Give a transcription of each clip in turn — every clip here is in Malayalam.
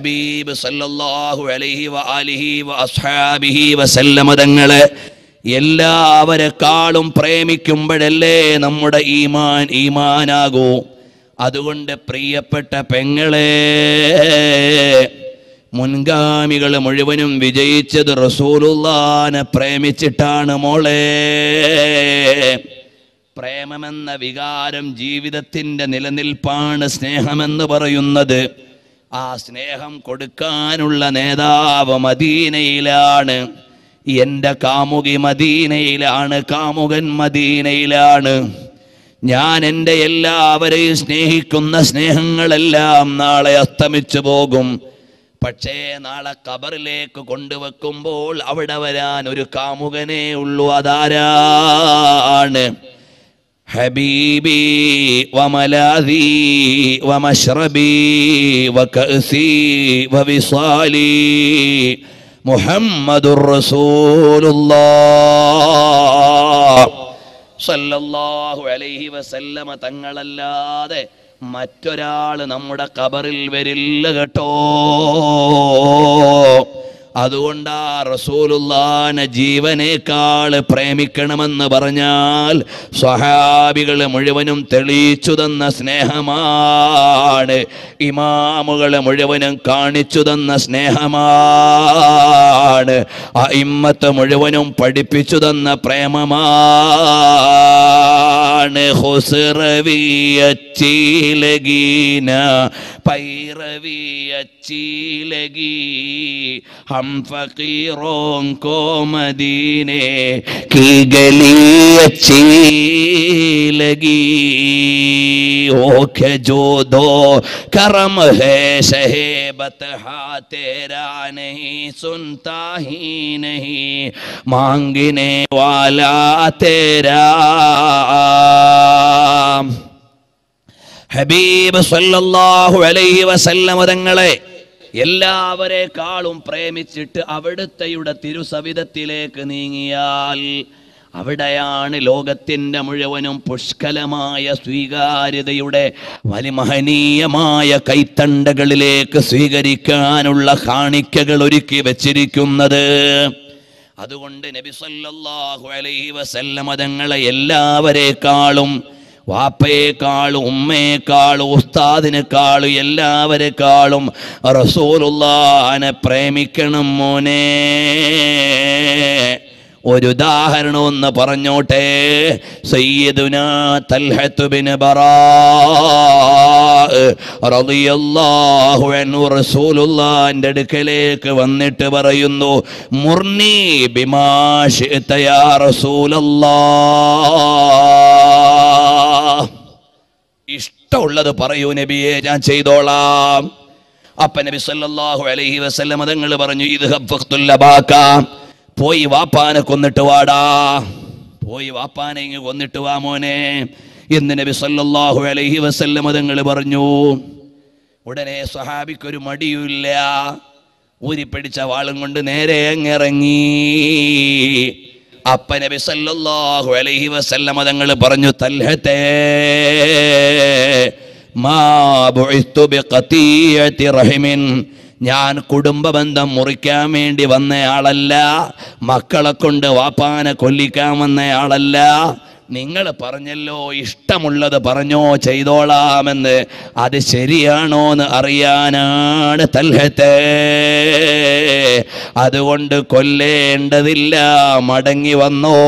ഹബീബ് സല്ലല്ലാഹു അലൈഹി വ ആലിഹി വ അസ്ഹാബിഹി വസല്ലമ തങ്ങളെ എല്ലാവരെക്കാളും പ്രേമിക്കുമ്പോഴല്ലേ നമ്മുടെ ഈമാൻ ഈമാനാകൂ അതുകൊണ്ട് പ്രിയപ്പെട്ട പെങ്ങളെ മുൻഗാമികൾ മുഴുവനും വിജയിച്ചത് റസൂലുള്ളാനെ പ്രേമിച്ചിട്ടാണ് മോളെ പ്രേമമെന്ന വികാരം ജീവിതത്തിൻ്റെ നിലനിൽപ്പാണ് സ്നേഹമെന്ന് പറയുന്നത് ആ സ്നേഹം കൊടുക്കാനുള്ള നേതാവ് മദീനയിലാണ് എൻ്റെ കാമുകി മദീനയിലാണ് കാമുകൻ മദീനയിലാണ് ഞാൻ എൻ്റെ എല്ലാവരെയും സ്നേഹിക്കുന്ന സ്നേഹങ്ങളെല്ലാം നാളെ അസ്തമിച്ചു പോകും പക്ഷേ നാളെ കബറിലേക്ക് കൊണ്ടുവെക്കുമ്പോൾ അവിടെ വരാൻ ഒരു കാമുകനേ ഉള്ളൂ അതാരാണ് ഹബീബി വമലാദി വമശ്രബി വകഅസി വവിസാലി മുഹമ്മദുർ റസൂലുള്ളാഹ് സല്ലല്ലാഹു അലൈഹി വസല്ലമ തങ്ങളല്ലാതെ മറ്റൊരാൾ നമ്മുടെ കബറിൽ വരില്ല കേട്ടോ അതുകൊണ്ടാ റസൂലുള്ളാനെ ജീവനേക്കാൾ പ്രേമിക്കണമെന്ന് പറഞ്ഞാൽ സ്വഹാബികൾ മുഴുവനും തെളിയിച്ചു തന്ന സ്നേഹമാണ് ഇമാമുകൾ മുഴുവനും കാണിച്ചു തന്ന സ്നേഹമാണ് ആ ഇമ്മത്ത് മുഴുവനും പഠിപ്പിച്ചു തന്ന പ്രേമമാണ് ഹുസ്റവി अच्छी लगी ना पैरवी अच्छी लगी हम फकीरों को मदीने की गली अच्छी लगी हो के जो दो करम है शहेबत हा तेरा नहीं सुनता ही नहीं मांगने वाला तेरा ഹബീബ് സല്ലല്ലാഹു അലൈഹി വസല്ലമ തങ്ങളെ എല്ലാവരെക്കാളും പ്രേമിച്ചിട്ട് അവിടുത്തെയുടെ തിരുസവിധത്തിലേക്ക് നീങ്ങിയാൽ അവിടെയാണ് ലോകത്തിൻ്റെ മുഴുവനും പുഷ്കലമായ സ്വീകാര്യതയുടെ വലിമഹനീയമായ കൈത്തണ്ടകളിലേക്ക് സ്വീകരിക്കാനുള്ള കാണിക്കകൾ ഒരുക്കി വച്ചിരിക്കുന്നത് അതുകൊണ്ട് നബി സല്ലല്ലാഹു അലൈഹി വസല്ലമ തങ്ങളെ എല്ലാവരെക്കാളും വാപ്പയെക്കാളും ഉമ്മയെക്കാളും ഉസ്താദിനെക്കാളും എല്ലാവരെക്കാളും റസൂലുള്ളാനെ പ്രേമിക്കണം മോനെ ഒരു ഉദാഹരണം ഒന്ന് പറഞ്ഞോട്ടെ സയ്യിദുന തൽഹത്ത് ബിൻ ബറാ റളിയല്ലാഹു അൻഹു റസൂലുള്ളാഹിന്റെ അടുക്കലേക്ക് വന്നിട്ട് പറയുന്നു മുർനി ബിമാ ശിഅത യാ റസൂലല്ലാഹ് ഇഷ്ടമുള്ളത് പറയൂ നബിയെ ഞാൻ ചെയ്തോളാം അപ്പ നബി സല്ലല്ലാഹു അലൈഹി വസല്ലം തങ്ങൾ പറഞ്ഞു ഇത് ഹബ്ബഖ്തുല്ലബാക പോയി വാപ്പാനെ കൊന്നിട്ട് വാടാ പോയി വാപ്പാനെ ഇങ്ങ് കൊന്നിട്ട് വാ മോനെ എന്ന് നബി സല്ലല്ലാഹു അലൈഹി വസല്ലം തങ്ങൾ പറഞ്ഞു ഉടനെ സ്വഹാബിക്കൊരു മടിയുമില്ല ഊരിപ്പിടിച്ച വാളും കൊണ്ട് നേരെ അങ്ങിറങ്ങി അപ്പ നബി സല്ലല്ലാഹു അലൈഹി വസല്ലമ തങ്ങൾ പറഞ്ഞു തൽഹത്തെ മാ ബുഇസ്തു ബിഖതീയത്തി റഹിമിൻ ഞാൻ കുടുംബ ബന്ധം മുറിക്കാൻ വേണ്ടി വന്നയാളല്ല മക്കളെ കൊണ്ട് വാപ്പാനെ കൊല്ലിക്കാൻ വന്നയാളല്ല നിങ്ങൾ പറഞ്ഞല്ലോ ഇഷ്ടമുള്ളത് പറഞ്ഞോ ചെയ്തോളാമെന്ന് അത് ശരിയാണോ എന്ന് അറിയാനാണ് തൽഹത്തെ അതുകൊണ്ട് കൊല്ലേണ്ടതില്ല മടങ്ങി വന്നോ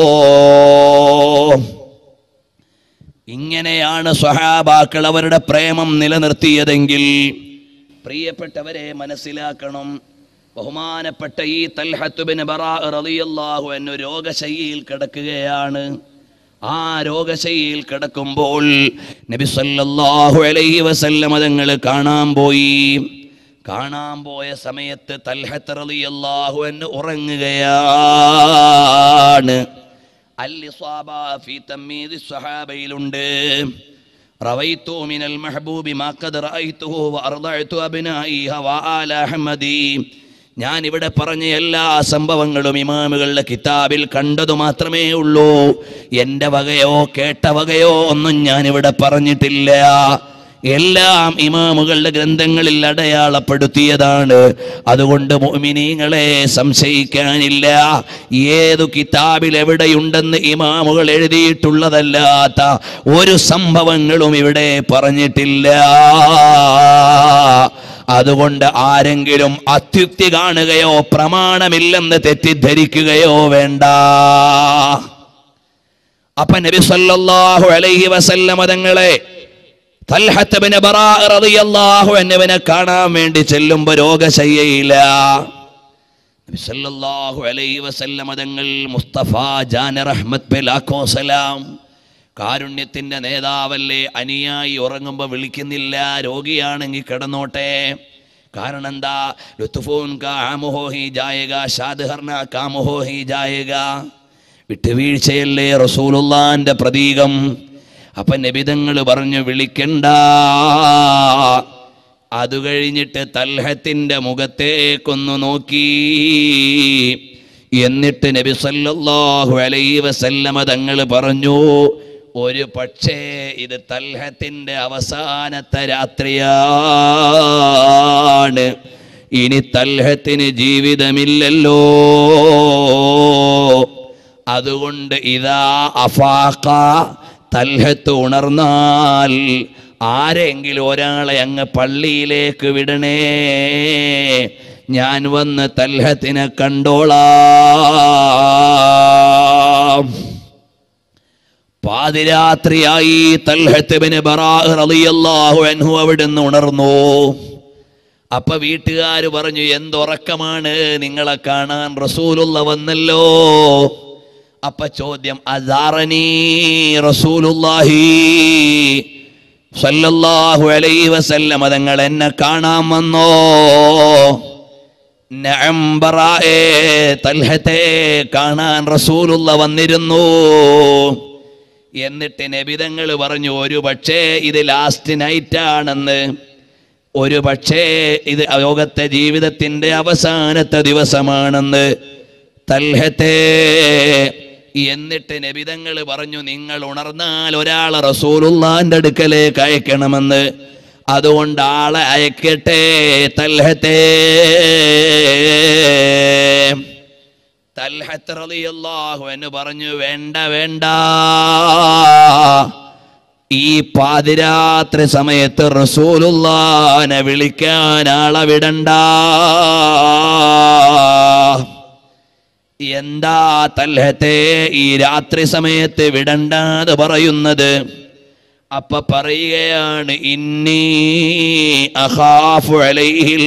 ഇങ്ങനെയാണ് സ്വഹാബാക്കൾ അവരുടെ പ്രേമം നിലനിർത്തിയതെങ്കിൽ പ്രിയപ്പെട്ടവരെ മനസ്സിലാക്കണം ബഹുമാനപ്പെട്ട ഈ തൽഹത്തുബിന് റളിയല്ലാഹു അൻഹു രോഗശയ്യയിൽ കിടക്കുകയാണ് ആ രോഗശയ്യയിൽ കിടക്കുമ്പോൾ നബി സല്ലല്ലാഹു അലൈഹി വസല്ലമ തങ്ങൾ കാണാൻ പോയി കാണാൻ പോയ സമയത്ത് തൽഹത്ത് റളിയല്ലാഹു അൻഹു ഉറങ്ങുകയാണ് അൽ-ഇസാബ ഫീ തമ്മീദ് സ്വഹാബയിലുണ്ട് റവൈത്തു മിനൽ മഹബൂബി മാ ഖദ് റഅയ്തുഹു വഅർദഅതു അബ്നാഇഹ വആല അഹ്മദി ഞാൻ ഇവിടെ പറഞ്ഞ എല്ലാ സംഭവങ്ങളും ഇമാമുകളുടെ കിതാബിൽ കണ്ടതു മാത്രമേ ഉള്ളൂ എൻ്റെ വകയോ കേട്ട വകയോ ഒന്നും ഞാൻ ഇവിടെ പറഞ്ഞിട്ടില്ല എല്ലാം ഇമാമുകളുടെ ഗ്രന്ഥങ്ങളിൽ അടയാളപ്പെടുത്തിയതാണ് അതുകൊണ്ട് മോമിനീങ്ങളെ സംശയിക്കാനില്ല ഏതു കിതാബിൽ എവിടെയുണ്ടെന്ന് ഇമാമുകൾ എഴുതിയിട്ടുള്ളതല്ലാത്ത ഒരു സംഭവങ്ങളും ഇവിടെ പറഞ്ഞിട്ടില്ല അതുകൊണ്ട് ആരെങ്കിലും അത്യുക്തി കാണുകയോ പ്രമാണമില്ലെന്ന് തെറ്റിദ്ധരിക്കുകയോ വേണ്ട അപ്പൊ നബി സല്ലല്ലാഹു അലൈഹി വസല്ലമ തങ്ങളെ തൽഹത്ത് ബിൻ ബറാ റളിയല്ലാഹു അൻഹുവിനെ കാണാൻ വേണ്ടി ചെല്ലുമ്പോൾ രോഗശയ്യയില്ല നബി സല്ലല്ലാഹു അലൈഹി വസല്ലമ തങ്ങൾ മുസ്തഫ ജാന റഹ്മത്ത് ബിൽ സലാം കാരുണ്യത്തിന്റെ നേതാവല്ലേ അനിയായി ഉറങ്ങുമ്പോൾ വിളിക്കുന്നില്ല രോഗിയാണെങ്കിൽ കിടന്നോട്ടെ കാരണം എന്താ ലുത്തുഫൂൻ കാമുഹോഹി ജായക ഷാദ്ഹർന കാമുഹോഹി ജായക വിട്ടുവീഴ്ചയല്ലേ റസൂലുള്ളാന്റെ പ്രതീകം അപ്പൊ നബിതങ്ങൾ പറഞ്ഞു വിളിക്കണ്ട അത് കഴിഞ്ഞിട്ട് തൽഹത്തിന്റെ മുഖത്തേക്കൊന്നു നോക്കി എന്നിട്ട് നബി സല്ലല്ലാഹു അലൈഹി വസല്ലമ തങ്ങൾ പറഞ്ഞു ഒരു പക്ഷേ ഇത് തൽഹത്തിന്റെ അവസാനത്തെ രാത്രിയാണ് ഇനി തൽഹത്തിന് ജീവിതമില്ലല്ലോ അതുകൊണ്ട് ഇതാ അഫാഖ തൽഹത്ത് ഉണർന്നാൽ ആരെങ്കിലും ഒരാളെ അങ്ങ് പള്ളിയിലേക്ക് വിടണേ ഞാൻ വന്ന് തൽഹത്തിനെ കണ്ടോളാം പാതിരാത്രിയായി തൽഹത്തുബിന് റളിയല്ലാഹു അൻഹു അവിടുന്ന് ഉണർന്നു അപ്പൊ വീട്ടുകാർ പറഞ്ഞു എന്തുറക്കമാണ് നിങ്ങളെ കാണാൻ റസൂലുള്ള വന്നല്ലോ അപ്പൊ ചോദ്യം അസാറനീ റസൂലുള്ളാഹി സല്ലല്ലാഹു അലൈഹി വസല്ലം തങ്ങൾ എന്നെ കാണാൻ വന്നോ നഅം ബറാഎ തൽഹത്തെ കാണാൻ റസൂലുള്ള വന്നിരുന്നു എന്നിട്ട് നബിതങ്ങൾ പറഞ്ഞു ഒരു പക്ഷേ ഇത് ലാസ്റ്റ് നൈറ്റ് ആണെന്ന് ഒരു പക്ഷേ ഇത് ലോകത്തെ ജീവിതത്തിന്റെ അവസാനത്തെ ദിവസമാണെന്ന് തൽഹത്തെ എന്നിട്ട് നബിതങ്ങൾ പറഞ്ഞു നിങ്ങൾ ഉണർന്നാൽ ഒരാളെ റസൂലുള്ളാന്റെ അടുക്കലേക്ക് അയക്കണമെന്ന് അതുകൊണ്ട് ആളെ അയക്കട്ടെ തൽഹത്തെ തൽഹത്ത് റളിയല്ലാഹു എന്ന് പറഞ്ഞു വേണ്ട വേണ്ട ഈ പാതിരാത്രി സമയത്ത് റസൂലുള്ളാനെ വിളിക്കാൻ ആളെ വിടണ്ട എന്താ തൽഹത്തെ ഈ രാത്രി സമയത്ത് വിടണ്ടാന്ന് പറയുന്നത് അപ്പൊ പറയുകയാണ് ഇന്നി അഖാഫു അലൈഹിൽ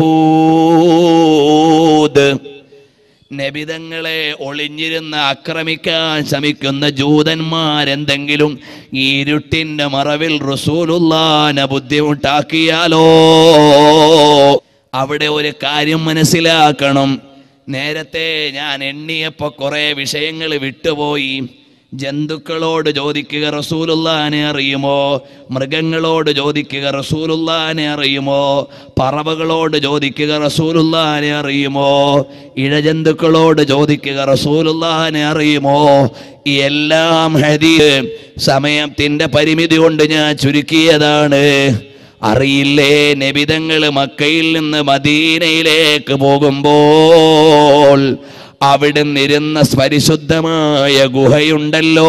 ലഹൂദ് നബിതങ്ങളെ ഒളിഞ്ഞിരുന്ന് ആക്രമിക്കാൻ ശ്രമിക്കുന്ന ജൂതന്മാരെന്തെങ്കിലും ഈ ഇരുട്ടിന്റെ മറവിൽ റസൂലുള്ളാനെ ബുദ്ധിമുട്ടാക്കിയാലോ അവിടെ ഒരു കാര്യം മനസ്സിലാക്കണം നേരത്തെ ഞാൻ എണ്ണിയപ്പോ കുറെ വിഷയങ്ങൾ വിട്ടുപോയി ജന്തുക്കളോട് ചോദിക്കുക റസൂലുള്ളാനെ അറിയുമോ മൃഗങ്ങളോട് ചോദിക്കുക റസൂലുള്ളാനെ അറിയുമോ പറവകളോട് ചോദിക്കുക റസൂലുള്ളാനെ അറിയുമോ ഇഴജന്തുക്കളോട് ചോദിക്കുക റസൂലുള്ളാനെ അറിയുമോ ഈ എല്ലാം ഹദീസ് സമയത്തിന്റെ പരിമിതി കൊണ്ട് ഞാൻ ചുരുക്കിയതാണ് അറിയില്ലേ നബിതങ്ങൾ മക്കയിൽ നിന്ന് മദീനയിലേക്ക് പോകുമ്പോൾ അവിടുന്ന് ഇരുന്ന പരിശുദ്ധമായ ഗുഹയുണ്ടല്ലോ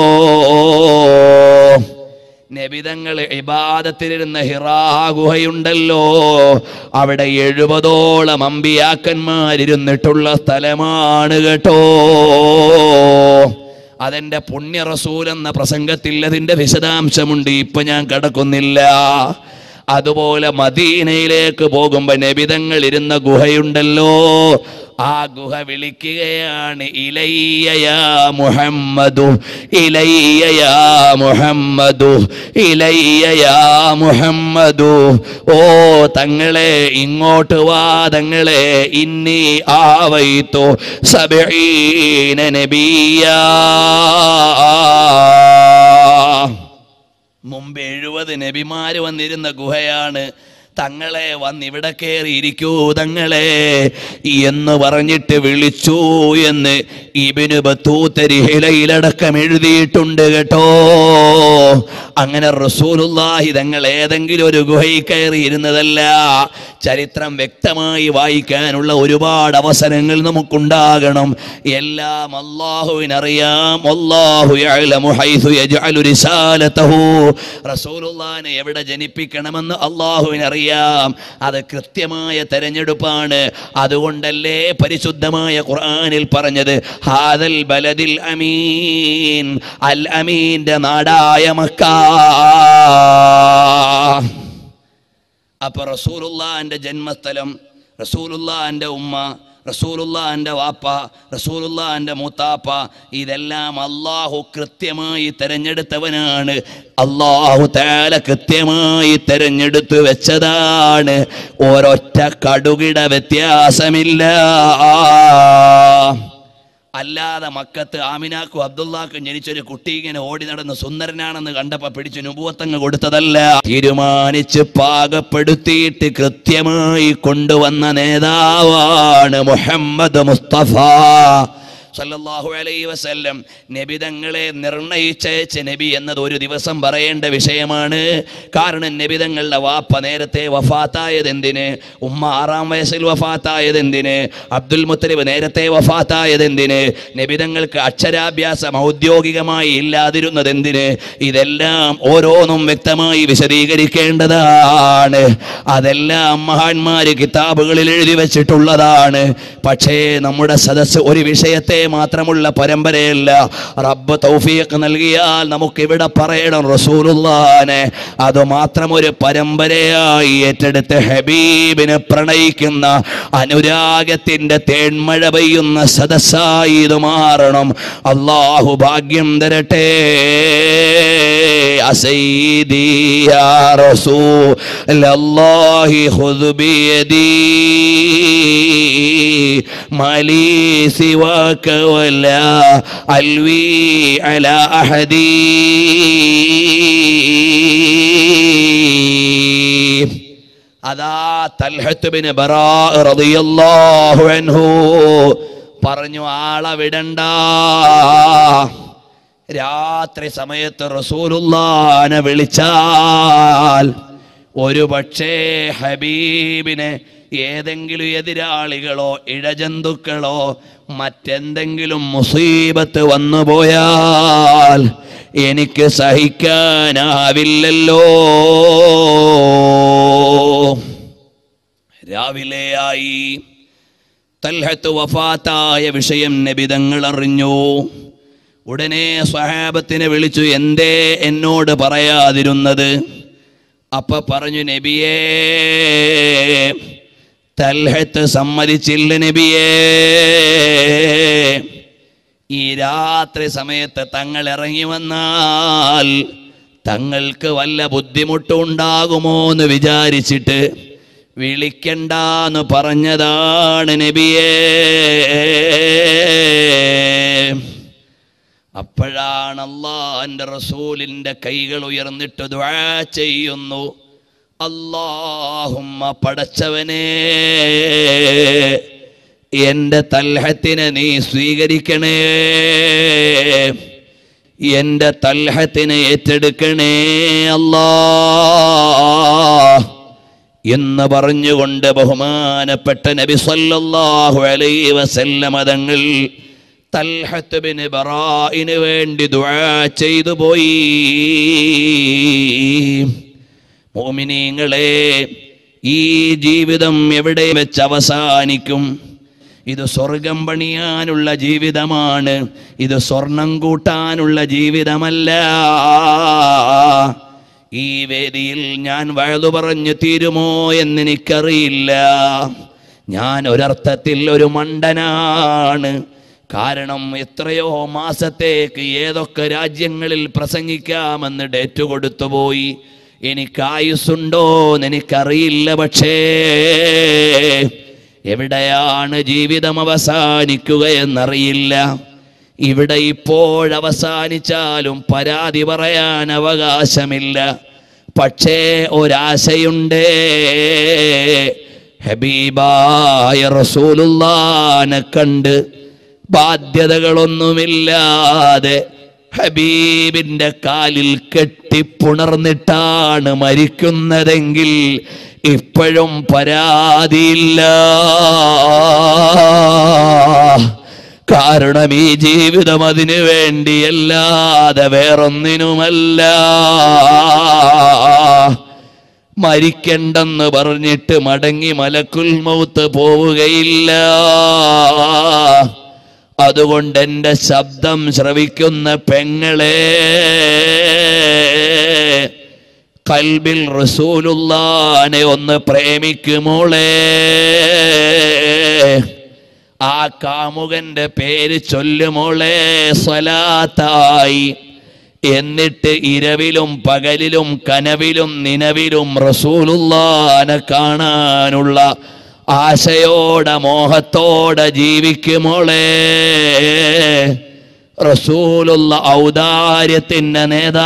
നബിതങ്ങൾ ഇബാദത്തിലിരുന്ന ഹിറാ ഗുഹയുണ്ടല്ലോ അവിടെ എഴുപതോളം അമ്പിയാക്കന്മാരിരുന്നിട്ടുള്ള സ്ഥലമാണ് കേട്ടോ അതെന്റെ പുണ്യ റസൂൽ എന്ന പ്രസംഗത്തിൽ അതിന്റെ വിശദാംശമുണ്ട് ഇപ്പൊ ഞാൻ കടക്കുന്നില്ല അതുപോലെ മദീനയിലേക്ക് പോകുമ്പോ നബിതങ്ങൾ ഇരുന്ന ഗുഹയുണ്ടല്ലോ ആ ഗുഹ വിളിക്കുകയാണ് ഇലയ്യയാ മുഹമ്മദു ഇലയ്യയാ മുഹമ്മദു ഇലയ്യയാ മുഹമ്മദു ഓ തങ്ങളെ ഇങ്ങോട്ട് വാ തങ്ങളെ ഇന്നി ആവൈത്തോ സബീന നബിയാ മുമ്പ് എഴുപത് നബിമാര് വന്നിരുന്ന ഗുഹയാണ് തങ്ങളെ വന്ന് ഇവിടെ കയറിയിരിക്കൂ തങ്ങളെ എന്ന് പറഞ്ഞിട്ട് വിളിച്ചു എന്ന് ഇബിന് ബത്തൂത്തരിഹിലയിലടക്കം എഴുതിയിട്ടുണ്ട് കേട്ടോ അങ്ങനെ റസൂലുള്ളാഹി തങ്ങൾ ഏതെങ്കിലും ഒരു ഗുഹയിൽ കയറി ഇരുന്നതല്ല ചരിത്രം വ്യക്തമായി വായിക്കാനുള്ള ഒരുപാട് അവസരങ്ങൾ നമുക്കുണ്ടാകണം എല്ലാം അള്ളാഹുവിനറിയാം അല്ലാഹു യഅലമു ഹൈസു യജ്അലു റിസാലതഹു റസൂലുള്ളാഹിനെ എവിടെ ജനിപ്പിക്കണമെന്ന് അള്ളാഹുവിനറിയാം അത് കൃത്യമായ തെരഞ്ഞെടുപ്പാണ് അതുകൊണ്ടല്ലേ പരിശുദ്ധമായ ഖുർആനിൽ പറഞ്ഞത് ഹാദൽ ബലദിൽ അമീൻ അൽ അമീന്റെ നാടായ മക്ക അപ്പൊ റസൂലുള്ളാന്റെ ജന്മസ്ഥലം റസൂലുള്ളാന്റെ ഉമ്മ റസൂലുള്ളാന്റെ വാപ്പ റസൂലുള്ളാന്റെ മൂത്താപ്പ ഇതെല്ലാം അള്ളാഹു കൃത്യമായി തെരഞ്ഞെടുത്തവനാണ് അള്ളാഹു താല കൃത്യമായി തെരഞ്ഞെടുത്തു വെച്ചതാണ് ഒരൊറ്റ കടുകിട വ്യത്യാസമില്ല അല്ലാതെ മക്കത്ത് ആമിനാക്കും അബ്ദുള്ളാക്കും ജനിച്ചൊരു കുട്ടി ഇങ്ങനെ ഓടി നടന്ന് സുന്ദരനാണെന്ന് കണ്ടപ്പോ പിടിച്ച് നുപുവത്തങ്ങ് കൊടുത്തതല്ല തീരുമാനിച്ച് പാകപ്പെടുത്തിയിട്ട് കൃത്യമായി കൊണ്ടുവന്ന നേതാവാണ് മുഹമ്മദ് മുസ്തഫ സല്ലല്ലാഹു അലൈഹി വസല്ലം നബി തങ്ങളെ നിർണയിച്ചയച്ച നബി എന്നത് ഒരു ദിവസം പറയേണ്ട വിഷയമാണ് കാരണം നബി തങ്ങളുടെ വാപ്പ നേരത്തെ വഫാത്തായത് എന്തിന് ഉമ്മ ആറാം വയസ്സിൽ വഫാത്തായത് എന്തിന് അബ്ദുൽ മുത്തലിബ് നേരത്തെ വഫാത്തായത് എന്തിന് നബി തങ്ങൾക്ക് അക്ഷരാഭ്യാസം ഔദ്യോഗികമായി ഇല്ലാതിരുന്നത് എന്തിന് ഇതെല്ലാം ഓരോന്നും വ്യക്തമായി വിശദീകരിക്കേണ്ടതാണ് അതെല്ലാം മഹാന്മാര് കിതാബുകളിൽ എഴുതി വെച്ചിട്ടുള്ളതാണ് പക്ഷേ നമ്മുടെ സദസ്സ് ഒരു വിഷയത്തെ മാത്രമുള്ള പരമ്പരയല്ല റബ്ബ് തൗഫീഖ് നൽകിയാൽ നമുക്ക് ഇവിടെ പറയണം റസൂലുള്ളാനെ അത് മാത്രം ഒരു പരമ്പരയായി ഏറ്റെടുത്ത് ഹബീബിനെ പ്രണയിക്കുന്ന അനുരാഗത്തിന്റെ തേന്മഴ പെയ്യുന്ന സദസ്സായി ഇത് മാറണം അള്ളാഹു ഭാഗ്യം തരട്ടെ അസൈദി യാ റസൂലല്ലാഹി ഖുദ് ബിയദി മാലി സിവാക വലാ അൽവി അലാ അഹദീ അതാ തൽഹത്ത് ബിൻ ബറാ റളിയല്ലാഹു അൻഹു പറഞ്ഞു ആളെ വിടണ്ട രാത്രി സമയത്ത് റസൂലുള്ളാനെ വിളിച്ചാൽ ഒരു പക്ഷേ ഹബീബിനെ ഏതെങ്കിലും എതിരാളികളോ ഇഴജന്തുക്കളോ മറ്റെന്തെങ്കിലും മുസീബത്ത് വന്നുപോയാൽ എനിക്ക് സഹിക്കാനാവില്ലല്ലോ രാവിലെയായി തൽഹത്ത് വഫാത്തായ വിഷയം നബിതങ്ങൾ അറിഞ്ഞു ഉടനെ സ്വഹാബത്തിനെ വിളിച്ചു എന്തേ എന്നോട് പറയാതിരുന്നത് അപ്പൊ പറഞ്ഞു നബിയേ തൽഹത്ത് സമ്മതിച്ചില്ല നബിയേ ഈ രാത്രി സമയത്ത് തങ്ങൾ ഇറങ്ങി വന്നാൽ തങ്ങൾക്ക് വല്ല ബുദ്ധിമുട്ടുണ്ടാകുമോ എന്ന് വിചാരിച്ചിട്ട് വിളിക്കണ്ടെന്ന് പറഞ്ഞതാണ് നബിയേ അപ്പോഴാണ് അള്ളാന്റെ റസൂലിന്റെ കൈകൾ ഉയർന്നിട്ട് ദുആ ചെയ്യുന്നു അല്ലാഹുമ്മ പടച്ചവനെ എൻ്റെ തൽഹത്തിനെ നീ സ്വീകരിക്കണേ എൻ്റെ തൽഹത്തിനെ ഏറ്റെടുക്കണേ അല്ലാ എന്ന് പറഞ്ഞുകൊണ്ട് ബഹുമാനപ്പെട്ട നബി സല്ലല്ലാഹു അലൈഹി വസല്ലമ തങ്ങൾ തൽഹത്ത് ബിൻ ബറായിന് വേണ്ടി ദുആ ചെയ്തു പോയി മോമിനീങ്ങളെ ഈ ജീവിതം എവിടെ വെച്ച് അവസാനിക്കും ഇത് സ്വർഗം പണിയാനുള്ള ജീവിതമാണ് ഇത് സ്വർണം കൂട്ടാനുള്ള ജീവിതമല്ല ഈ വേദിയിൽ ഞാൻ വഴുതു പറഞ്ഞു തീരുമോ എന്നെനിക്കറിയില്ല ഞാൻ ഒരർത്ഥത്തിൽ ഒരു മണ്ടനാണ് കാരണം എത്രയോ മാസത്തേക്ക് ഏതൊക്കെ രാജ്യങ്ങളിൽ പ്രസംഗിക്കാമെന്ന് ഡേറ്റ് കൊടുത്തുപോയി എനിക്ക് ആയുസ്സുണ്ടോ എന്ന് എനിക്കറിയില്ല പക്ഷേ എവിടെയാണ് ജീവിതം അവസാനിക്കുക എന്നറിയില്ല ഇവിടെ ഇപ്പോഴവസാനിച്ചാലും പരാതി പറയാൻ അവകാശമില്ല പക്ഷേ ഒരാശയുണ്ട് ഹബീബായ റസൂലുള്ളാനെ കണ്ട് ബാധ്യതകളൊന്നുമില്ലാതെ ഹബീബിന്റെ കാലിൽ കെട്ടിപ്പുണർന്നിട്ടാണ് മരിക്കുന്നതെങ്കിൽ ഇപ്പോഴും പരാതിയില്ല കാരണം ഈ ജീവിതം അതിനു വേണ്ടിയല്ലാതെ വേറൊന്നിനുമല്ല മരിക്കണ്ടെന്ന് പറഞ്ഞിട്ട് മടങ്ങി മലക്കുൽ മൗത്ത് പോവുകയില്ല അതുകൊണ്ട് എൻ്റെ ശബ്ദം ശ്രവിക്കുന്ന പെങ്ങളെ കൽബിൽ റസൂലുള്ളാനെ ഒന്ന് പ്രേമിക്കുമോളെ ആ കാമുകന്റെ പേര് ചൊല്ലുമോളെ സ്വലാത്തായി എന്നിട്ട് ഇരവിലും പകലിലും കനവിലും നിലവിലും റസൂലുള്ളാനെ കാണാനുള്ള ആശയോടെ മോഹത്തോടെ ജീവിക്കുമോളെ റസൂലുള്ള ഔദാര്യത്തിൻ്റെ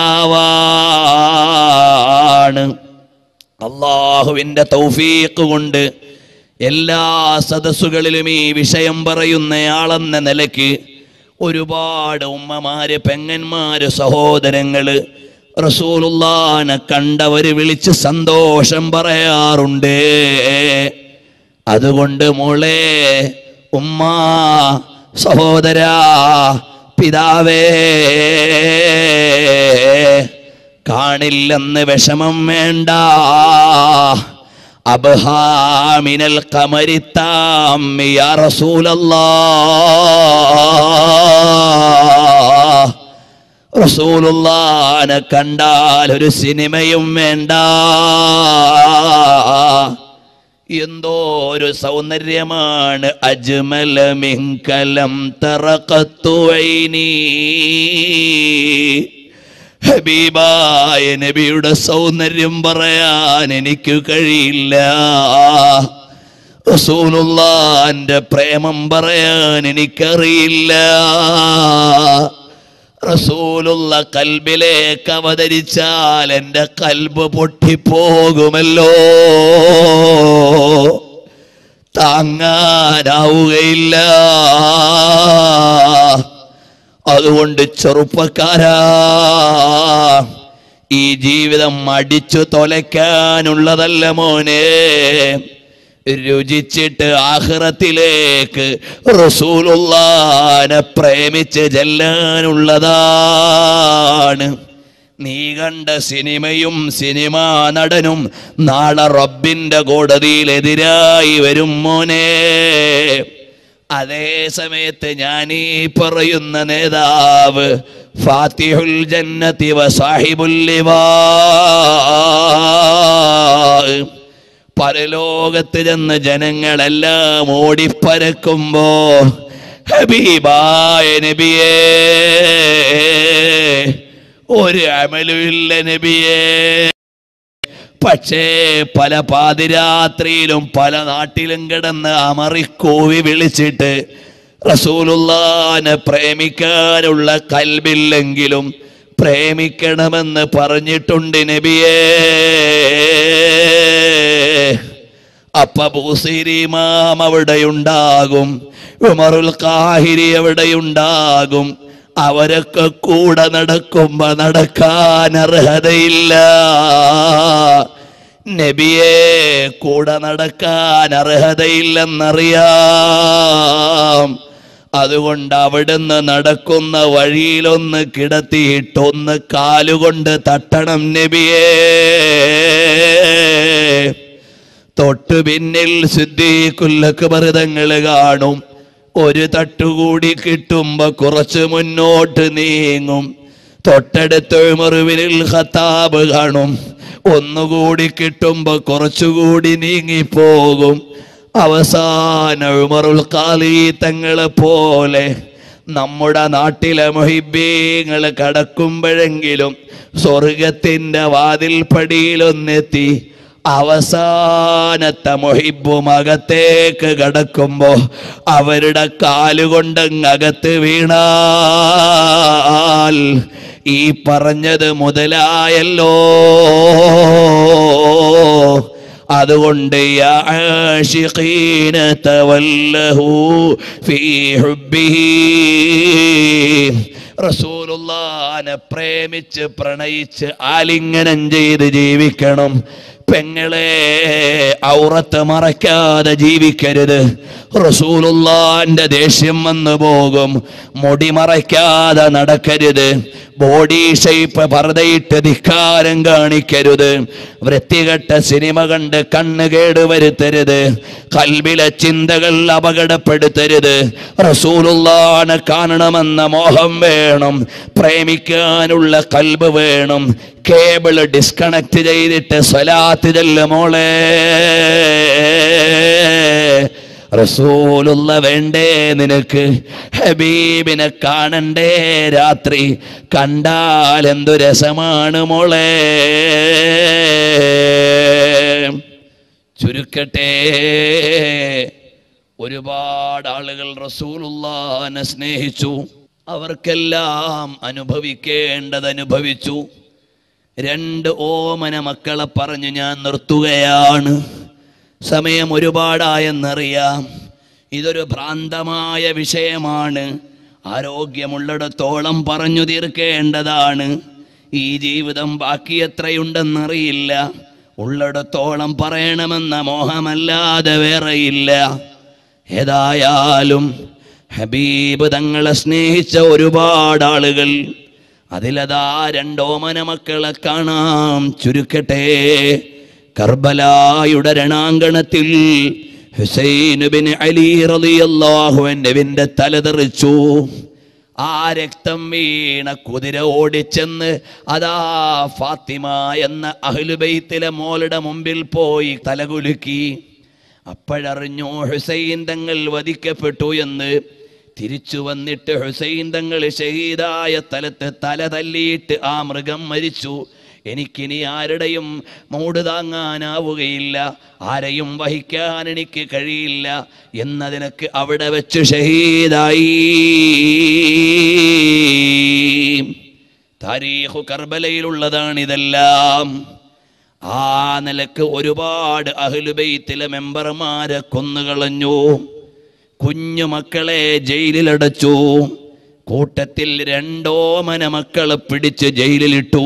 നേതാവാണ് അള്ളാഹുവിൻ്റെ തൗഫീഖ് കൊണ്ട് എല്ലാ സദസ്സുകളിലും ഈ വിഷയം പറയുന്നയാളെന്ന നിലയ്ക്ക് ഒരുപാട് ഉമ്മമാര് പെങ്ങന്മാര് സഹോദരങ്ങള് റസൂലുള്ളാനെ കണ്ടവര് വിളിച്ച് സന്തോഷം പറയാറുണ്ട് അതുകൊണ്ട് മോളെ ഉമ്മ സഹോദരാ പിതാവേ കാണില്ലെന്ന് വിഷമം വേണ്ട അബ്ഹാമിനൽ കമരിത്താം യാ റസൂലല്ലാ റസൂലുള്ളാനെ കണ്ടാൽ ഒരു സിനിമയും വേണ്ട എന്തോ ഒരു സൗന്ദര്യമാണ് അജ്മല മിങ്കലം തറക്കത്തുവൈനീ ഹബീബായ നബിയുടെ സൗന്ദര്യം പറയാൻ എനിക്ക് കഴിയില്ല റസൂലുള്ളാന്റെ പ്രേമം പറയാൻ എനിക്കറിയില്ല റസൂലുള്ള കൽബിലേക്ക് അവതരിച്ചാൽ എൻ്റെ കൽബ് പൊട്ടിപ്പോകുമല്ലോ താങ്ങാനാവുകയില്ല അതുകൊണ്ട് ചെറുപ്പക്കാരാ ഈ ജീവിതം അടിച്ചു തൊലയ്ക്കാനുള്ളതല്ല മോനെ രുചിച്ചിട്ട് ആഹ്റത്തിലേക്ക് റസൂലുള്ളാനെ പ്രേമിച്ച് ചെല്ലാനുള്ളതാണ് നീ കണ്ട സിനിമയും സിനിമാ നടനും നാളെ റബ്ബിന്റെ കോടതിയിൽ എതിരായി വരും മോനെ അതേ സമയത്ത് ഞാൻ ഈ പറയുന്ന നേതാവ് ഫാത്തിഹുൽ ജന്നതി വ സാഹിബുൽ ലിവാ പരലോകത്ത് ചെന്ന് ജനങ്ങളെല്ലാം ഓടിപ്പരക്കുമ്പോ ഹബീബായ നബിയേ ഒരു അമലുമില്ല നബിയേ പക്ഷേ പല പാതിരാത്രിയിലും പല നാട്ടിലും കിടന്ന് അമറിക്കൂവി വിളിച്ചിട്ട് റസൂലുള്ളാനെ പ്രേമിക്കാനുള്ള കൽബില്ലെങ്കിലും പ്രേമിക്കണമെന്ന് പറഞ്ഞിട്ടുണ്ട് നബിയേ അപ്പ ബൂസിരിമാം അവിടെയുണ്ടാകും ഉമറുൽ കാഹിരി അവിടെയുണ്ടാകും അവരൊക്കെ കൂടെ നടക്കുമ്പോ നടക്കാൻ അർഹതയില്ല നബിയെ കൂടെ നടക്കാൻ അർഹതയില്ലെന്നറിയാം അതുകൊണ്ട് അവിടുന്ന് നടക്കുന്ന വഴിയിലൊന്ന് കിടത്തിയിട്ടൊന്ന് കാലുകൊണ്ട് തട്ടണം നബിയേ തൊട്ടു പിന്നിൽ സിദ്ദീഖുല്ലക്ക് മൃതങ്ങൾ കാണും ഒരു തട്ടുകൂടി കിട്ടുമ്പോ കുറച്ച് മുന്നോട്ട് നീങ്ങും തൊട്ടടുത്ത് മറുവിനിൽ ഖത്താബ് കാണും ഒന്നുകൂടി കിട്ടുമ്പോ കുറച്ചുകൂടി നീങ്ങിപ്പോകും അവസാന ഉമറുൽ ഖാലി തങ്ങളെ പോലെ നമ്മുടെ നാട്ടിലെ മൊഹിബീങ്ങൾ കടക്കുമ്പോഴെങ്കിലും സ്വർഗത്തിന്റെ വാതിൽപ്പടിയിലൊന്നെത്തി അവസാനത്തെ മൊഹിബും അകത്തേക്ക് കടക്കുമ്പോ അവരുടെ കാലുകൊണ്ടങ്ങകത്ത് വീണാൽ ഈ പറഞ്ഞത് മുതലായല്ലോ അതുകൊണ്ട് യാ ആശിഖീന തവല്ലഹു ഫീ ഹുബ്ബിഹി റസൂലുള്ളാനെ പ്രേമിച്ച് പ്രണയിച്ച് ആലിംഗനം ചെയ്ത് ജീവിക്കണം പെങ്ങളെ ഔറത്ത് മറയ്ക്കാതെ ജീവിക്കരുത് റസൂലുള്ളാന്റെ ദേഷ്യം വന്നു പോകും മുടി മറയ്ക്കാതെ നടക്കരുത് ബോഡി ഷേപ്പ് പർദ്ദയിട്ട് ധിക്കാരം കാണിക്കരുത് വൃത്തികെട്ട സിനിമ കണ്ട് കണ്ണ് കേടുവരുത്തരുത് കൽബിലെ ചിന്തകൾ അപകടപ്പെടുത്തരുത് റസൂലുള്ളാനെ കാണണമെന്ന മോഹം വേണം പ്രേമിക്കാനുള്ള കൽബ് വേണം കേബിൾ ഡിസ്കണക്ട് ചെയ്തിട്ട് സ്വലാത്ത് ചെല്ല് മോളെ റസൂലുള്ള വേണ്ടേ നിനക്ക് ഹബീബിനെ കാണണ്ടേ രാത്രി കണ്ടാൽ എന്തു രസമാണ് മോളെ ചുരുക്കട്ടെ ഒരുപാട് ആളുകൾ റസൂലുള്ളാനെ സ്നേഹിച്ചു അവർക്കെല്ലാം അനുഭവിക്കേണ്ടത് അനുഭവിച്ചു രണ്ട് ഓമന മക്കളെ പറഞ്ഞു ഞാൻ നിർത്തുകയാണ് സമയം ഒരുപാടായെന്നറിയാം ഇതൊരു ഭ്രാന്തമായ വിഷയമാണ് ആരോഗ്യമുള്ളിടത്തോളം പറഞ്ഞു തീർക്കേണ്ടതാണ് ഈ ജീവിതം ബാക്കി എത്രയുണ്ടെന്നറിയില്ല ഉള്ളിടത്തോളം പറയണമെന്ന മോഹമല്ലാതെ വേറെയില്ല ഏതായാലും ഹബീബ് തങ്ങളെ സ്നേഹിച്ച ഒരുപാട് ആളുകൾ അതിലതാ രണ്ടോമന മക്കളെ കാണാം ചുരുക്കട്ടെ കർബലായുടെ രണാങ്കണത്തിൽ ഹുസൈനുബിൻ അലി റളിയല്ലാഹു അൻഹുവിന്റെ തല തെറിച്ചു ആ രക്തം വീണ കുതിര ഓടിച്ചെന്ന് അതാ ഫാത്തിമ എന്ന അഹ്ലുബൈത്തിലെ മോളുടെ മുമ്പിൽ പോയി തലകുലുക്കി അപ്പോഴറിഞ്ഞു ഹുസൈൻ തങ്ങൾ വധിക്കപ്പെട്ടു എന്ന് തിരിച്ചു വന്നിട്ട് ഹുസൈൻ തങ്ങൾ ഷഹീദായ സ്ഥലത്ത് തല തല്ലിയിട്ട് ആ മൃഗം മരിച്ചു എനിക്കിനി ആരുടെയും മൂട് താങ്ങാനാവുകയില്ല ആരെയും വഹിക്കാൻ എനിക്ക് കഴിയില്ല എന്നതിനക്ക് അവിടെ വെച്ച് ഷഹീദായി താരീഖു കർബലയിലുള്ളതാണ് ഇതെല്ലാം ആ നിലക്ക് ഒരുപാട് അഹ്ലുബൈത്തിലെ മെമ്പർമാരെ കൊന്നുകളഞ്ഞു കുഞ്ഞു മക്കളെ ജയിലിലടച്ചു കൂട്ടത്തിൽ രണ്ടോമന മക്കളെ പിടിച്ച് ജയിലിലിട്ടു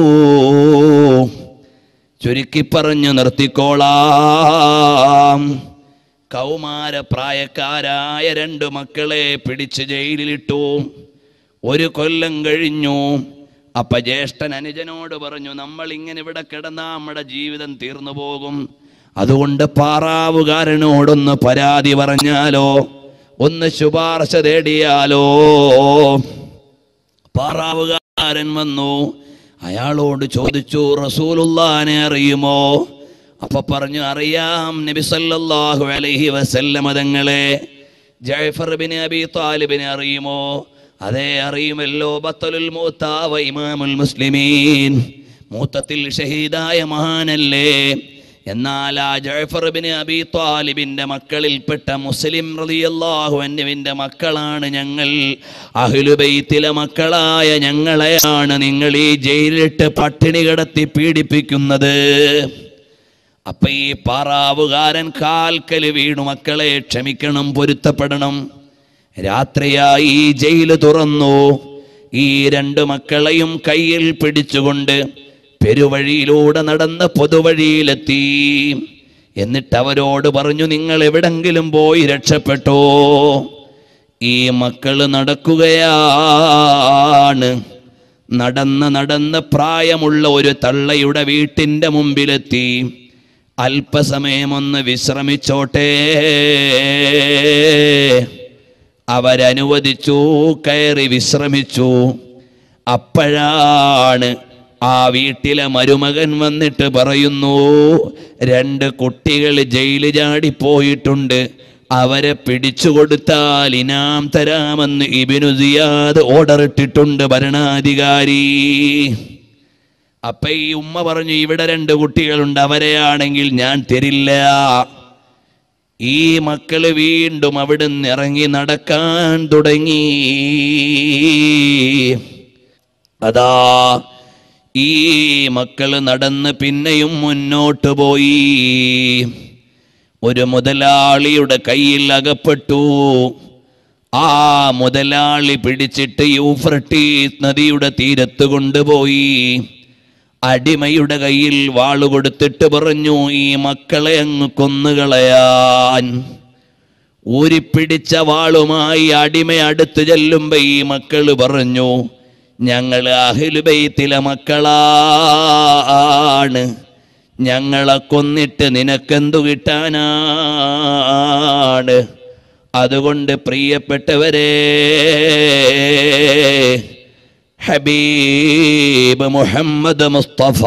ചുരുക്കി പറഞ്ഞു നിർത്തിക്കോളാം കൗമാര പ്രായക്കാരായ രണ്ട് മക്കളെ പിടിച്ച് ജയിലിലിട്ടു ഒരു കൊല്ലം കഴിഞ്ഞു അപ്പ ജ്യേഷ്ഠൻ അനുജനോട് പറഞ്ഞു നമ്മൾ ഇങ്ങനെ ഇവിടെ കിടന്നാ നമ്മുടെ ജീവിതം തീർന്നു പോകും അതുകൊണ്ട് പാറാവുകാരനോടൊന്ന് പരാതി പറഞ്ഞാലോ ഒന്ന് ശുപാർശ തേടിയാലോ പാറാവുകാരൻ വന്നു അയാളോട് ചോദിച്ചു റസൂലുള്ളാനെ അറിയുമോ അപ്പൊ പറഞ്ഞു അറിയാം നബി സല്ലല്ലാഹു അലൈഹി വസല്ലമ തങ്ങളെ ജഅഫർ ബിൻ അബി താലിബിനെ അറിയുമോ അതെ അറിയുമല്ലോ ബത്തലുൽ മൂത്താവ ഇമാമുൽ മുസ്ലിമീൻ മൂത്തത്തിൽ ഷഹീദായ മഹാനല്ലേ എന്നാൽ ആ ജഅഫർ ബിൻ അബി താലിബിന്റെ മക്കളിൽപ്പെട്ട മുസ്ലിം റളിയല്ലാഹു അൻഹുവിന്റെ മക്കളാണ് ഞങ്ങൾ അഹ്ലുബൈത്തിലെ മക്കളായ ഞങ്ങളെയാണ് നിങ്ങൾ ഈ ജയിലിട്ട് പട്ടിണി കിടത്തി പീഡിപ്പിക്കുന്നത് അപ്പൊ ഈ പാറാവുകാരൻ കാൽക്കല് വീണു മക്കളെ ക്ഷമിക്കണം പൊരുത്തപ്പെടണം രാത്രിയായി ഈ ജയില് തുറന്നു ഈ രണ്ട് മക്കളെയും കയ്യിൽ പിടിച്ചുകൊണ്ട് പെരുവഴിയിലൂടെ നടന്ന് പൊതുവഴിയിലെത്തി എന്നിട്ട് അവരോട് പറഞ്ഞു നിങ്ങൾ എവിടെങ്കിലും പോയി രക്ഷപ്പെട്ടോ ഈ മക്കള് നടക്കുകയാണ് നടന്ന് നടന്ന് പ്രായമുള്ള ഒരു തള്ളയുടെ വീട്ടിൻ്റെ മുമ്പിലെത്തി അല്പസമയമൊന്ന് വിശ്രമിച്ചോട്ടെ അവരനുവദിച്ചു കയറി വിശ്രമിച്ചു അപ്പോഴാണ് ആ വീട്ടിലെ മരുമകൻ വന്നിട്ട് പറയുന്നു രണ്ട് കുട്ടികൾ ജയില് ചാടിപ്പോയിട്ടുണ്ട് അവരെ പിടിച്ചു കൊടുത്താൽ ഇനാം തരാമെന്ന് ഇബിനു സിയാദ് ഓർഡർ ഇട്ടിട്ടുണ്ട് ഭരണാധികാരി അപ്പൊ ഈ ഉമ്മ പറഞ്ഞു ഇവിടെ രണ്ട് കുട്ടികളുണ്ട് അവരെയാണെങ്കിൽ ഞാൻ തരില്ല ഈ മക്കള് വീണ്ടും അവിടുന്ന് ഇറങ്ങി നടക്കാൻ തുടങ്ങി അതാ ഈ മക്കള് നടന്ന് പിന്നെയും മുന്നോട്ട് പോയി ഒരു മുതലാളിയുടെ കയ്യിൽ അകപ്പെട്ടു ആ മുതലാളി പിടിച്ചിട്ട് യൂഫ്രട്ടീസ് നദിയുടെ തീരത്ത് കൊണ്ടുപോയി അടിമയുടെ കയ്യിൽ വാള് കൊടുത്തിട്ട് പറഞ്ഞു ഈ മക്കളെ അങ്ങ് കൊന്നുകളയാൻ ഊരിപ്പിടിച്ച വാളുമായി അടിമ അടുത്ത് ചെല്ലുമ്പോ ഈ മക്കള് പറഞ്ഞു ഞങ്ങൾ അഹിലുബൈത്തിലെ മക്കളാണ് ഞങ്ങളെ കൊന്നിട്ട് നിനക്കെന്തു കിട്ടാനാണ് അതുകൊണ്ട് പ്രിയപ്പെട്ടവരെ ഹബീബ് മുഹമ്മദ് മുസ്തഫ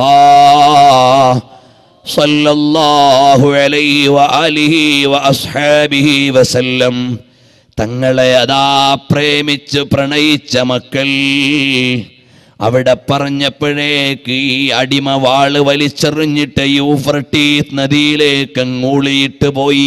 സല്ലല്ലാഹു അലൈഹി വആലിഹി വഅസ്ഹാബിഹി വസല്ലം തങ്ങളെ അതാ പ്രേമിച്ച് പ്രണയിച്ച മക്കൾ അവിടെ പറഞ്ഞപ്പോഴേക്ക് ഈ അടിമ വാള് വലിച്ചെറിഞ്ഞിട്ട് യൂഫ്രട്ടീസ് നദിയിലേക്ക് അങ്ങൂളിയിട്ട് പോയി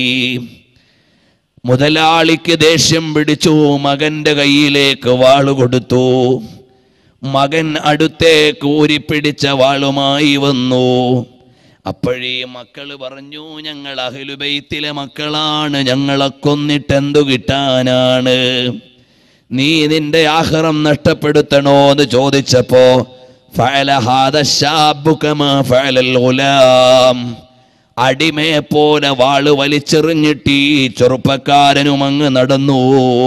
മുതലാളിക്ക് ദേഷ്യം പിടിച്ചു മകന്റെ കയ്യിലേക്ക് വാള് കൊടുത്തു മകൻ അടുത്തേക്ക് ഊരിപ്പിടിച്ച വാളുമായി വന്നു അപ്പോഴേ മക്കള് പറഞ്ഞു ഞങ്ങൾ അഹിലുബൈത്തിലെ മക്കളാണ് ഞങ്ങളെ കൊന്നിട്ട് എന്തു കിട്ടാനാണ് നീ നിന്റെ ആഹ്റം നഷ്ടപ്പെടുത്തണോ എന്ന് ചോദിച്ചപ്പോ ഫഅല ഹാദ ശാബ്ബു കമാ ഫഅലൽ ഗുലാം അടിമയെ പോലെ വാള് വലിച്ചെറിഞ്ഞിട്ട് ഈ ചെറുപ്പക്കാരനും അങ്ങ് നടന്നു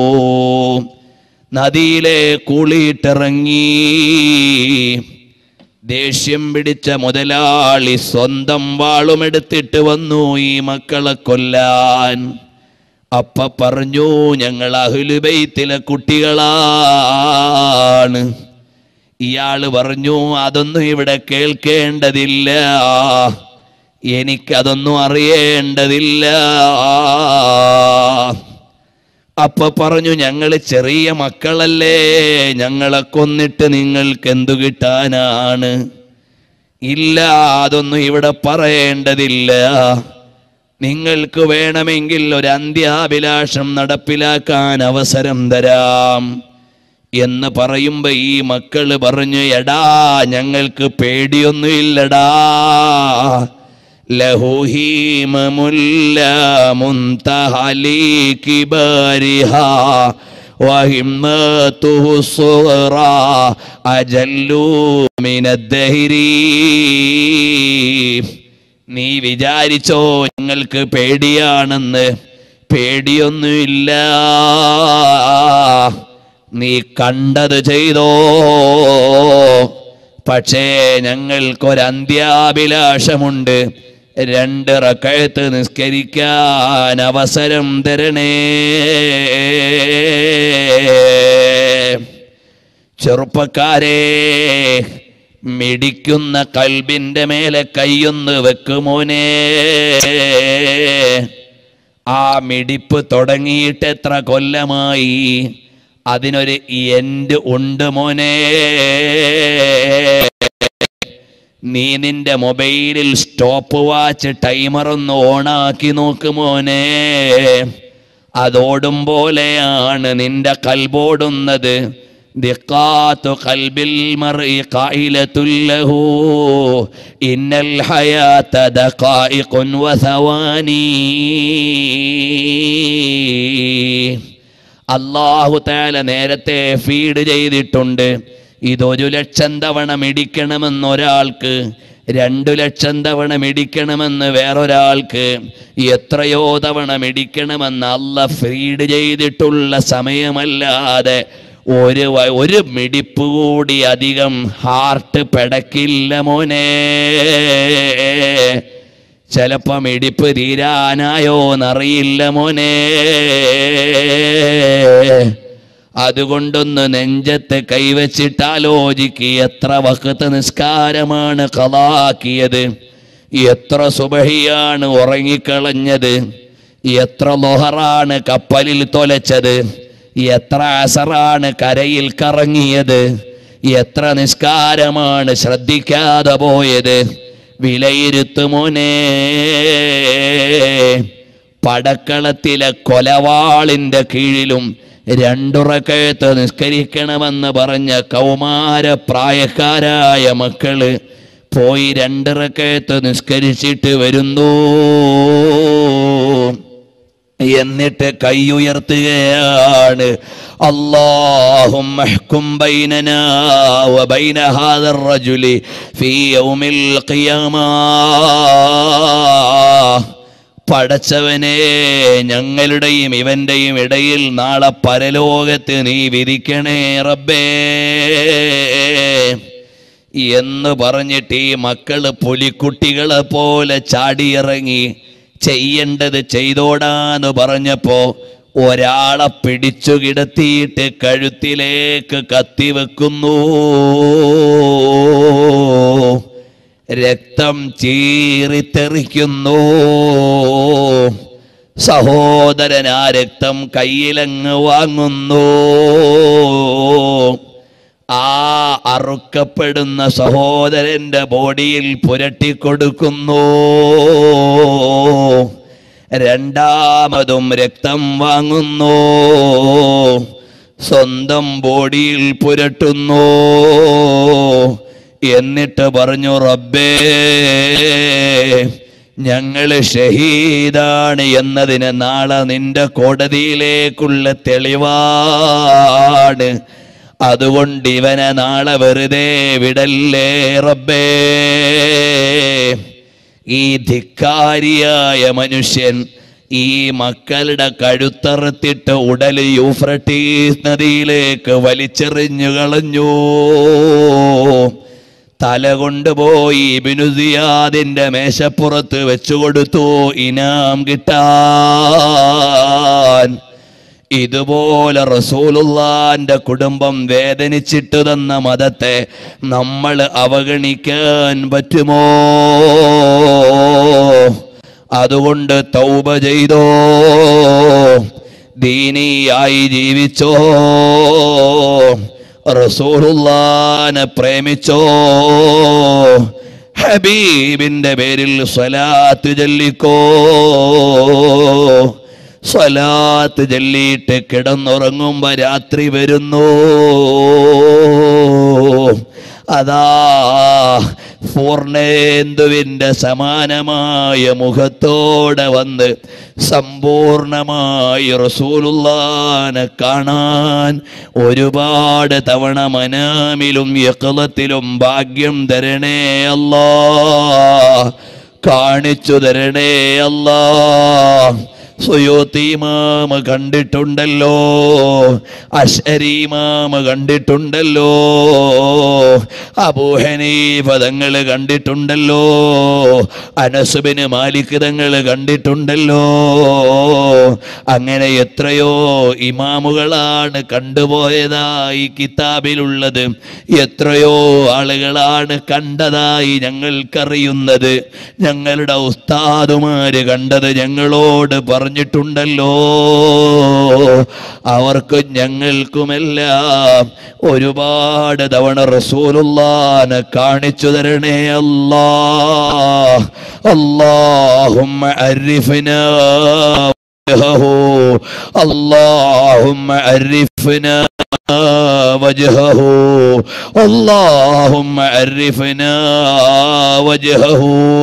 നദിയിലെ കുളിയിട്ടിറങ്ങി ദേഷ്യം പിടിച്ച മുതലാളി സ്വന്തം വാളുമെടുത്തിട്ട് വന്നു ഈ മക്കളെ കൊല്ലാൻ അപ്പ പറഞ്ഞു ഞങ്ങൾ അഹുലുബൈത്തിലെ കുട്ടികളാണ് ഇയാള് പറഞ്ഞു അതൊന്നും ഇവിടെ കേൾക്കേണ്ടതില്ല എനിക്കതൊന്നും അറിയേണ്ടതില്ല അപ്പൊ പറഞ്ഞു ഞങ്ങൾ ചെറിയ മക്കളല്ലേ ഞങ്ങളെ കൊന്നിട്ട് നിങ്ങൾക്ക് എന്തു കിട്ടാനാണ് ഇല്ല അതൊന്നും ഇവിടെ പറയേണ്ടതില്ല നിങ്ങൾക്ക് വേണമെങ്കിൽ ഒരു അന്ത്യാഭിലാഷം നടപ്പിലാക്കാൻ അവസരം തരാം എന്ന് പറയുമ്പോ ഈ മക്കള് പറഞ്ഞു എടാ ഞങ്ങൾക്ക് പേടിയൊന്നുമില്ലടാ ലഹുഹീമുല്ല മുന്തഹലി കിബരിഹ وهمته الصغرى أجل من الدهر നീ വിചാരിച്ചോ ഞങ്ങൾക്ക് പേടിയാണെന്ന് പേടിയൊന്നുമില്ല നീ കണ്ടത് ചെയ്തോ പക്ഷേ ഞങ്ങൾക്കൊരന്ത്യാഭിലാഷമുണ്ട് രണ്ട് റക്കഴത്ത് നിസ്കരിക്കാൻ അവസരം തരണേ ചെറുപ്പക്കാരെ മിടിക്കുന്ന കൽബിന്റെ മേലെ കൈയൊന്ന് വെക്കുമോനെ ആ മിടിപ്പ് തുടങ്ങിയിട്ട് എത്ര കൊല്ലമായി അതിനൊരു എൻഡ് ഉണ്ട് മോനെ നീ നിന്റെ മൊബൈലിൽ സ്റ്റോപ്പ് വാച്ച് ടൈമർ ഒന്ന് ഓണാക്കി നോക്ക് മോനെ അതോടും പോലെയാണ് നിന്റെ കൽബോടുന്നത് ദിഖാത്തു ഖൽബിൽ മർഇ ഖായിലത്തുൽ ലഹു ഇന്നൽ ഹയാത ദഖായിഖുൻ വസവാനി അള്ളാഹു താല നേരത്തെ ഫീഡ് ചെയ്തിട്ടുണ്ട് ഇതൊരു ലക്ഷം തവണ മിടിക്കണമെന്ന് ഒരാൾക്ക് രണ്ടു ലക്ഷം തവണ മിടിക്കണമെന്ന് വേറൊരാൾക്ക് എത്രയോ തവണ മിടിക്കണമെന്ന് അല്ല ഫീഡ് ചെയ്തിട്ടുള്ള സമയമല്ലാതെ ഒരു വ- ഒരു മിടിപ്പ് കൂടി അധികം ഹാർട്ട് പെടക്കില്ല മോനെ ചിലപ്പം ഇടിപ്പ് തീരാനായോന്നറിയില്ല മോനെ അതുകൊണ്ടൊന്ന് നെഞ്ചത്ത് കൈവച്ചിട്ട് ആലോചിക്ക് എത്ര വക്കത്ത് നിസ്കാരമാണ് കളാക്കിയത് എത്ര സുബഹിയാണ് ഉറങ്ങിക്കളഞ്ഞത് എത്ര ലൊഹറാണ് കപ്പലിൽ തൊലച്ചത് എത്ര അസറാണ് കരയിൽ കറങ്ങിയത് എത്ര നിസ്കാരമാണ് ശ്രദ്ധിക്കാതെ പോയത് വിലയിരുത്തുമോനെ പടക്കളത്തിലെ കൊലവാളിന്റെ കീഴിലും രണ്ടുറക്കയത്ത് നിസ്കരിക്കണമെന്ന് പറഞ്ഞ കൗമാര പ്രായക്കാരായ മക്കള് പോയി രണ്ടിറക്കയത്ത് നിസ്കരിച്ചിട്ട് വരുന്നു എന്നിട്ട് കൈയുയർത്തുകയാണ് اللهم احكم بيننا وبين هذا الرجل في يوم القيامة പടച്ചവനെ ഞങ്ങളുടെയും ഇവന്റെയും ഇടയിൽ നാളെ പരലോകത്ത് നീ വിധിക്കണേ റബ്ബേ എന്ന് പറഞ്ഞിട്ട് ഈ മക്കള് പുലിക്കുട്ടികളെ പോലെ ചാടിയിറങ്ങി ചെയ്യേണ്ടത് ചെയ്തോടാന്ന് പറഞ്ഞപ്പോ ഒരാളെ പിടിച്ചു കിടത്തിയിട്ട് കഴുത്തിലേക്ക് കത്തിവെക്കുന്നു രക്തം ചീറിത്തെറിക്കുന്നു സഹോദരൻ ആ രക്തം കയ്യിലങ്ങ് വാങ്ങുന്നു ആ അറുക്കപ്പെടുന്ന സഹോദരന്റെ ബോഡിയിൽ പുരട്ടിക്കൊടുക്കുന്നു രണ്ടാമതും രക്തം വാങ്ങുന്നു സ്വന്തം ബോഡിയിൽ പുരട്ടുന്നു എന്നിട്ട് പറഞ്ഞു റബ്ബേ ഞങ്ങള് ഷഹീദാണ് എന്നതിന് നാളെ നിന്റെ കോടതിയിലേക്കുള്ള തെളിവാണ് അതുകൊണ്ട് ഇവനെ നാളെ വെറുതെ വിടല്ലേ റബ്ബേ ഈ ധിക്കാരിയായ മനുഷ്യൻ ഈ മക്കളുടെ കഴുത്തറുത്തിട്ട് ഉടൽ യൂഫ്രട്ടീസ് നദിയിലേക്ക് വലിച്ചെറിഞ്ഞു കളഞ്ഞു തല കൊണ്ടുപോയി ബിനുസിയാദിന്റെ മേശപ്പുറത്ത് വെച്ചുകൊടുത്തു ഇനാം കിട്ടാൻ ഇതുപോലെ റസൂലുള്ളാന്റെ കുടുംബം വേദനിച്ചിട്ട് തന്ന മതത്തെ നമ്മൾ അവഗണിക്കാൻ പറ്റുമോ അതുകൊണ്ട് തൗബ ചെയ്തോ ദീനിയായി ജീവിച്ചോ റസൂലുള്ളാനെ പ്രേമിച്ചോ ഹബീബിന്റെ പേരിൽ സ്വലാത്ത് ചൊല്ലിക്കോ സ്വലാത്ത് ചൊല്ലിയിട്ട് കിടന്നുറങ്ങുമ്പോ രാത്രി വരുന്നു അതാ പൂർണേന്ദുവിൻ്റെ സമാനമായ മുഖത്തോടെ വന്ന് സമ്പൂർണമായി റസൂലുള്ളാനെ കാണാൻ ഒരുപാട് തവണ മനാമിലും യക്കളത്തിലും ഭാഗ്യം തരണേ അല്ലാ കാണിച്ചു തരണേ അല്ലാ സുയോത്തിമാമ കണ്ടിട്ടുണ്ടല്ലോ അശരീമാമ കണ്ടിട്ടുണ്ടല്ലോ അബൂഹനീഫ തങ്ങൾ കണ്ടിട്ടുണ്ടല്ലോ അനസുബിന് മാലിക് തങ്ങൾ കണ്ടിട്ടുണ്ടല്ലോ അങ്ങനെ എത്രയോ ഇമാമുകളാണ് കണ്ടുപോയതായി കിതാബിലുള്ളത് എത്രയോ ആളുകളാണ് കണ്ടതായി ഞങ്ങൾക്കറിയുന്നത് ഞങ്ങളുടെ ഉസ്താദുമാര് കണ്ടത് ഞങ്ങളോട് പറഞ്ഞിട്ടുണ്ടല്ലോ അവർക്കും ഞങ്ങൾക്കുമെല്ലാം ഒരുപാട് തവണ റസൂലുള്ളാനെ കാണിച്ചു തരണേ അല്ലാ അല്ലാഹുമ്മ അരിഫിനാ وجهه اللهم عرفنا وجهه اللهم عرفنا وجهه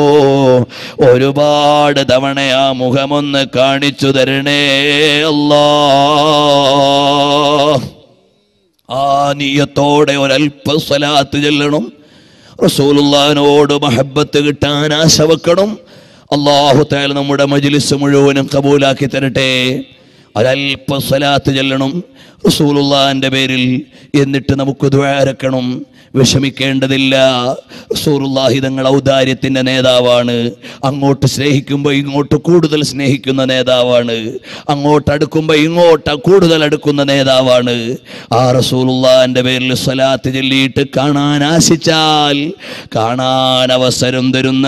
ഒരുപാട് തവണ ആ മുഖമൊന്ന് കാണിച്ചു തരണേ അല്ലാ ആ നീയത്തോടെ ഒരൽപ്പ സ്വലാത്ത് ചെല്ലണം റസൂലുള്ളാഹിനോട് മഹബത്ത് കിട്ടാൻ ആശ വെക്കണം അള്ളാഹു താല നമ്മുടെ മജ്ലിസ് മുഴുവനും കബൂലാക്കി തരട്ടെ ഒരൽപ്പ സ്വലാത്ത് ചെല്ലണം റസൂലുള്ളാഹിന്റെ പേരിൽ എന്നിട്ട് നമുക്ക് ദ്വാരക്കണം വിഷമിക്കേണ്ടതില്ല റസൂലുള്ളാഹി തങ്ങൾ ഔദാര്യത്തിന്റെ നേതാവാണ് അങ്ങോട്ട് സ്നേഹിക്കുമ്പോൾ ഇങ്ങോട്ട് കൂടുതൽ സ്നേഹിക്കുന്ന നേതാവാണ് അങ്ങോട്ട് അടുക്കുമ്പോൾ ഇങ്ങോട്ട് കൂടുതൽ അടുക്കുന്ന നേതാവാണ് ആ റസൂലുള്ളാഹിന്റെ പേരിൽ സ്വലാത്ത് ചൊല്ലിയിട്ട് കാണാൻ ആശിച്ചാൽ കാണാൻ അവസരം തരുന്ന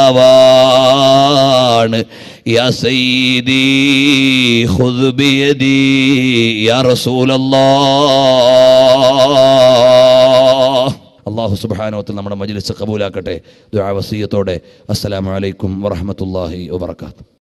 നേതാവാണ് യാ സയ്യിദി ഖുദ് ബിയദി യാ റസൂലല്ലാഹ് അള്ളാഹു സുബ്ഹാനഹു നമ്മുടെ മജ്ലിസ് കബൂലാക്കട്ടെ ദുആ വസിയത്തോടെ അസ്സലാമു അലൈക്കും വറഹ്മത്തുള്ളാഹി വബറകാതുഹു